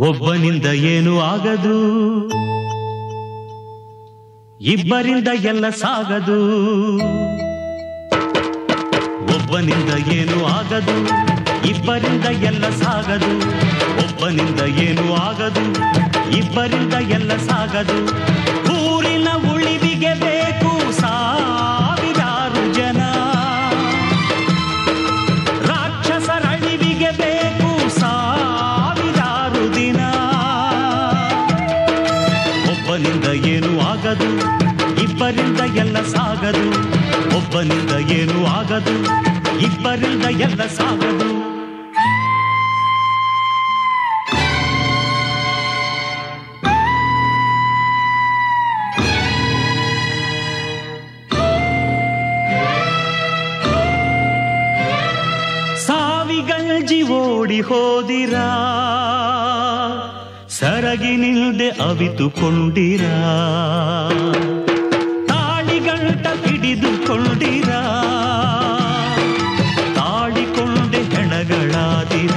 ಒಬ್ಬನಿಂದ ಏನು ಆಗದು ಇಬ್ಬರಿಂದ ಎಲ್ಲ ಸಾಗದು ಒಬ್ಬನಿಂದ ಏನು ಆಗದು ಇಬ್ಬರಿಂದ ಎಲ್ಲ ಸಾಗದು ಒಬ್ಬನಿಂದ ಏನು ಆಗದು ಇಬ್ಬರಿಂದ ಎಲ್ಲ ಸಾಗದು ಊರಿನ ಉಳಿವಿಗೆ ಬೇಕು ಸಾವಿರಾರು ಜನ ರಾಕ್ಷಸರ ಅಳಿವಿಗೆ ಬೇಕು ಸಾವಿರಾರು ದಿನ ಒಬ್ಬನಿಂದ ಏನು ಆಗದು ಇಬ್ಬರಿಂದ ಎಲ್ಲ ಸಾಗದು ಒಬ್ಬನಿಂದ ಏನು ಆಗದು ಇಬ್ಬರಿಂದ ಎಲ್ಲ ಸಾಗದು ಸಾವಿಗಂಜಿ ಓಡಿ ಹೋದಿರಾ ಸರಗಿನಿಲ್ದೆ ಅವಿತುಕೊಂಡಿರ ತಾಳಿಗಂಟ ಹಿಡಿದುಕೊಂಡಿರ ತಾಳಿಕೊಂಡೆ ಹೆಣಗಳಾದಿರ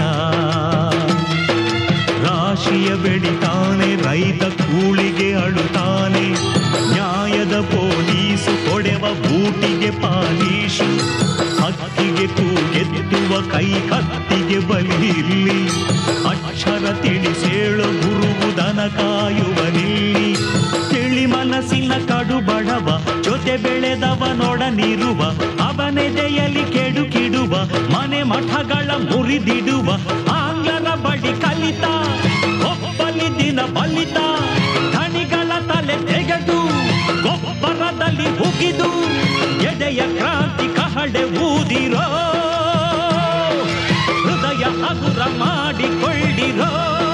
ರಾಶಿಯ ಬೆಳಿತಾನೆ ರೈತ ಕೂಳಿಗೆ ಅಳುತ್ತಾನೆ ನ್ಯಾಯದ ಪೊಲೀಸು ಕೊಡೆವ ಬೂಟಿಗೆ ಪಾಲೀಶು ಹಕ್ಕಿಗೆ ಕೂಗೆತ್ತುವ ಕೈ ಕತ್ತಿಗೆ ಬಲಿ ಇಲ್ಲಿ ಅಕ್ಷರ ತಿಳಿಸೇಳು ಗುರುವುದನ ಕಾಯುವನಿಲ್ಲಿ ತಿಳಿ ಮನಸ್ಸಿನ ಕಡು ಬಡವ ಜೊತೆ ಬೆಳೆದವನೊಡನಿರುವ ಅವನೆದೆಯಲ್ಲಿ ಕೆಡು ಕಿಡುವ ಮನೆ ಮಠಗಳ ಮುರಿದಿಡುವ ಆಂಗ್ಲರ ಬಳಿ ಕಲಿತ ಒಬ್ಬಲಿ ದಿನ ಬಲಿತ ಧಣಿಗಳ ತಲೆ ತೆಗೆದು ಗೊಬ್ಬರದಲ್ಲಿ ಉಗಿದು ಎದೆಯ ಕ್ರಾಂತಿ ಕಹಳೆ ಊದಿರೋ ಹೃದಯ ಹಗುರ ಮಾಡಿಕೊಳ್ಳಿರೋ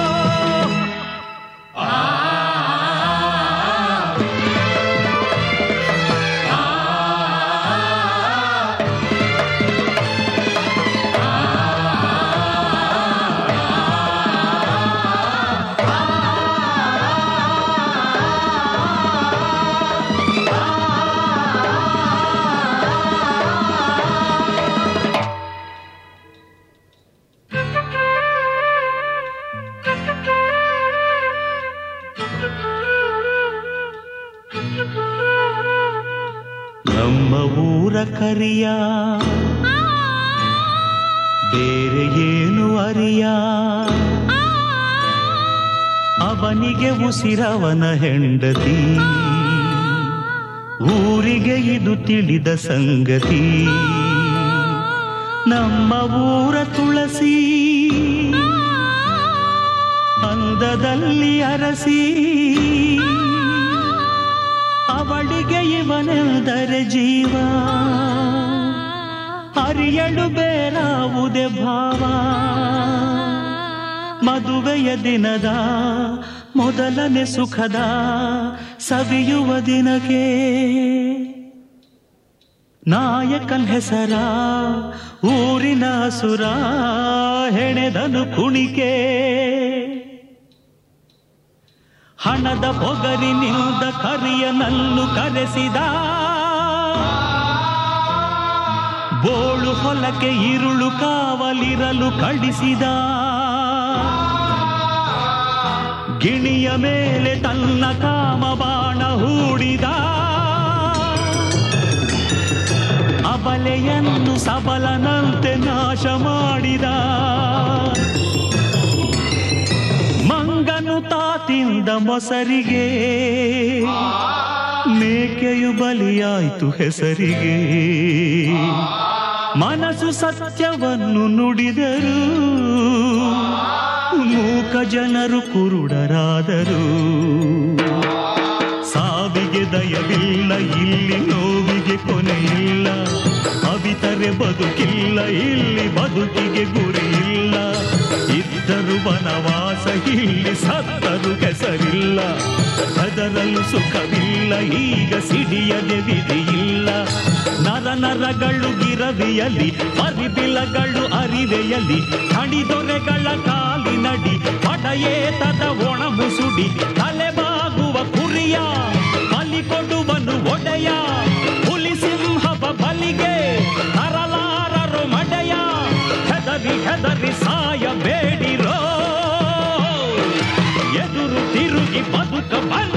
ನಮ್ಮ ಊರ ಕರಿಯ ಬೇರೆ ಏನು ಅರಿಯ ಅವನಿಗೆ ಉಸಿರವನ ಹೆಂಡತಿ ಊರಿಗೆ ಇದು ತಿಳಿದ ಸಂಗತಿ ನಮ್ಮ ಊರ ತುಳಸಿ ಅಂದದಲ್ಲಿ ಅರಸಿ ಅವಳಿಗೆ ಇವನೆಂದರೆ ಜೀವ ಅರಿಯಳು ಬೇರಾವುದೇ ಭಾವ ಮದುವೆಯ ದಿನದ ಮೊದಲನೇ ಸುಖದ ಸವಿಯುವ ದಿನಕ್ಕೆ ನಾಯಕನ್ ಹೆಸರ ಊರಿನ ಸುರ ಹೆಣೆದನು ಕುಣಿಕೆ ಹಣದ ಪೊಗರಿನಿಂದ ಕರಿಯನನ್ನು ಕರೆಸಿದ ಬೋಳು ಹೊಲಕ್ಕೆ ಇರುಳು ಕಾವಲಿರಲು ಕಳಿಸಿದ ಗಿಣಿಯ ಮೇಲೆ ತನ್ನ ಕಾಮ ಬಾಣ ಹೂಡಿದ ಅಬಲೆಯನ್ನು ಸಬಲನಂತೆ ನಾಶ ಮಾಡಿದ ಮಂಗನು ತಾತಿಂದ ಮೊಸರಿಗೆ ಮೇಕೆಯು ಬಲಿಯಾಯ್ತು ಹೆಸರಿಗೆ ಮನಸ್ಸು ಸತ್ಯವನ್ನು ನುಡಿದರು ಮೂಕ ಜನರು ಕುರುಡರಾದರು ಸಾವಿಗೆ ದಯವಿಲ್ಲ ಇಲ್ಲಿ ನೋವಿಗೆ ಕೊನೆಯಿಲ್ಲ ಅವಿತರೆ ಬದುಕಿಲ್ಲ ಇಲ್ಲಿ ಬದುಕಿಗೆ ಗುರಿಯಿಲ್ಲ ಇದ್ದರು ವನವಾಸ ಇಲ್ಲಿ ಸತ್ತರು ಹೆಸರಿಲ್ಲ ಅದರಲ್ಲೂ ಸುಖವಿಲ್ಲ ಈಗ ಸಿಡಿಯದೆ ವಿಧಿಯಿಲ್ಲ ನರ ನರಗಳು ಗಿರವಿಯಲಿ ಪರಿಬಿಲಗಳು ಅರಿವೆಯಲಿ ಹಣಿದೊರೆಗಳ ಕಾಲಿನಡಿ ಪಡೆಯೇತದ ಒಣ ಮುಸುಡಿ ತಲೆಬಾಗುವ ಕುರಿಯ ಬಲಿ ಕೊಡುವನು ಒಡೆಯ ಹುಲಿ ಸಿಂಹವ ಬಲಿಗೆ ತರಲಾರರು ಮಡೆಯ ಹೆದರಿ ಹೆದರಿ ಸಾಯಬೇಡಿರೋ ಬದುಕ ಬರ